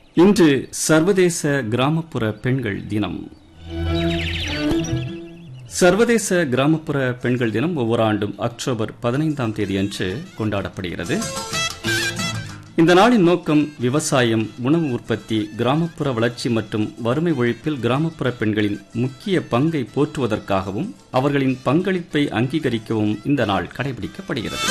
இன்று சர்வதேச கிராமப்புற பெண்கள் தினம் சர்வதேச கிராமப்புற பெண்கள் தினம் ஒவ்வொரு ஆண்டும் அக்டோபர் பதினைந்தாம் தேதியன்று கொண்டாடப்படுகிறது இந்த நாளின் நோக்கம் விவசாயம் உணவு உற்பத்தி கிராமப்புற வளர்ச்சி மற்றும் வறுமை ஒழிப்பில் கிராமப்புற பெண்களின் முக்கிய பங்கை போற்றுவதற்காகவும் அவர்களின் பங்களிப்பை அங்கீகரிக்கவும் இந்த நாள் கடைபிடிக்கப்படுகிறது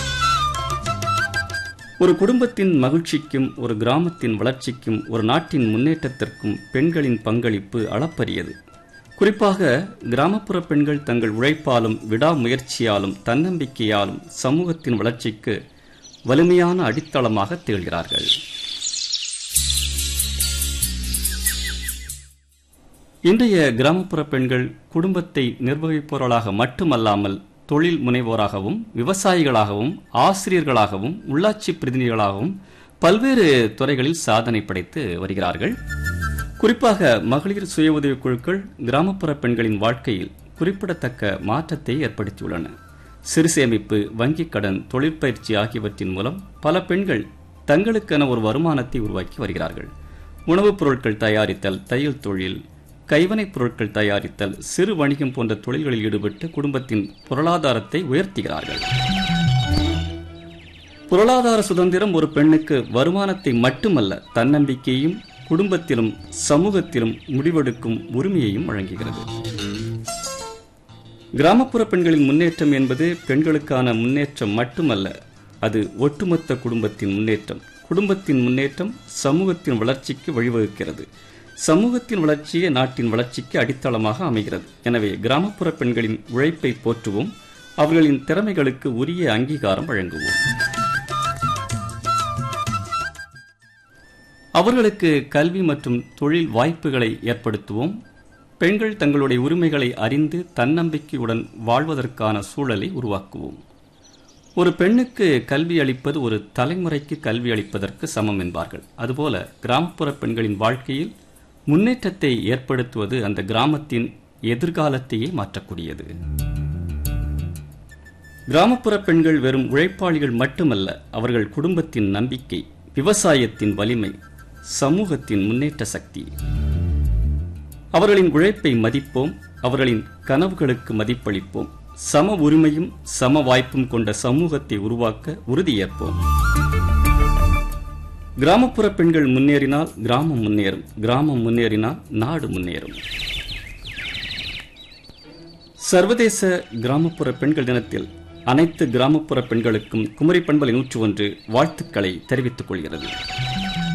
ஒரு குடும்பத்தின் மகிழ்ச்சிக்கும் ஒரு கிராமத்தின் வளர்ச்சிக்கும் ஒரு நாட்டின் முன்னேற்றத்திற்கும் பெண்களின் பங்களிப்பு அளப்பரியது குறிப்பாக கிராமப்புற பெண்கள் தங்கள் உழைப்பாலும் விடாமுயற்சியாலும் தன்னம்பிக்கையாலும் சமூகத்தின் வளர்ச்சிக்கு வலிமையான அடித்தளமாக திகழ்கிறார்கள் இன்றைய கிராமப்புற பெண்கள் குடும்பத்தை நிர்வகிப்பவர்களாக மட்டுமல்லாமல் தொழில் முனைவோராகவும் விவசாயிகளாகவும் ஆசிரியர்களாகவும் உள்ளாட்சி பிரதிநிதிகளாகவும் பல்வேறு துறைகளில் சாதனை படைத்து வருகிறார்கள் குறிப்பாக மகளிர் சுய உதவிக் குழுக்கள் கிராமப்புற பெண்களின் வாழ்க்கையில் குறிப்பிடத்தக்க மாற்றத்தை ஏற்படுத்தியுள்ளன சிறு சேமிப்பு வங்கிக் கடன் தொழிற்பயிற்சி ஆகியவற்றின் மூலம் பல பெண்கள் தங்களுக்கென ஒரு வருமானத்தை உருவாக்கி வருகிறார்கள் உணவுப் பொருட்கள் தயாரித்தல் தையல் தொழில் கைவினைப் பொருட்கள் தயாரித்தல் சிறு வணிகம் போன்ற தொழில்களில் ஈடுபட்டு குடும்பத்தின் பொருளாதாரத்தை உயர்த்துகிறார்கள் பொருளாதார சுதந்திரம் ஒரு பெண்ணுக்கு வருமானத்தை மட்டுமல்ல தன்னம்பிக்கையும் குடும்பத்திலும் சமூகத்திலும் முடிவெடுக்கும் உரிமையையும் வழங்குகிறது கிராமப்புற பெண்களின் முன்னேற்றம் என்பது பெண்களுக்கான முன்னேற்றம் மட்டுமல்ல அது ஒட்டுமொத்த குடும்பத்தின் முன்னேற்றம் குடும்பத்தின் முன்னேற்றம் சமூகத்தின் வளர்ச்சிக்கு வழிவகுக்கிறது சமூகத்தின் வளர்ச்சியே நாட்டின் வளர்ச்சிக்கு அடித்தளமாக அமைகிறது எனவே கிராமப்புற பெண்களின் உழைப்பை போற்றுவோம் அவர்களின் திறமைகளுக்கு உரிய அங்கீகாரம் வழங்குவோம் அவர்களுக்கு கல்வி மற்றும் தொழில் வாய்ப்புகளை ஏற்படுத்துவோம் பெண்கள் தங்களுடைய உரிமைகளை அறிந்து தன்னம்பிக்கையுடன் வாழ்வதற்கான சூழலை உருவாக்குவோம் ஒரு பெண்ணுக்கு கல்வி அளிப்பது ஒரு தலைமுறைக்கு கல்வி அளிப்பதற்கு சமம் என்பார்கள் அதுபோல கிராமப்புற பெண்களின் வாழ்க்கையில் முன்னேற்றத்தை ஏற்படுத்துவது அந்த கிராமத்தின் எதிர்காலத்தையே மாற்றக்கூடியது கிராமப்புற பெண்கள் வெறும் உழைப்பாளிகள் மட்டுமல்ல அவர்கள் குடும்பத்தின் நம்பிக்கை விவசாயத்தின் வலிமை சமூகத்தின் முன்னேற்ற சக்தி அவர்களின் உழைப்பை மதிப்போம் அவர்களின் கனவுகளுக்கு மதிப்பளிப்போம் சம உரிமையும் சம வாய்ப்பும் கொண்ட சமூகத்தை உருவாக்க உறுதியேற்போம் கிராமப்புற பெண்கள் முன்னேறினால் கிராமம் முன்னேறும் கிராமம் முன்னேறினால் நாடு முன்னேறும் சர்வதேச கிராமப்புற பெண்கள் தினத்தில் அனைத்து கிராமப்புற பெண்களுக்கும் குமரி பண்பலை நூற்று ஒன்று வாழ்த்துக்களை தெரிவித்துக் கொள்கிறது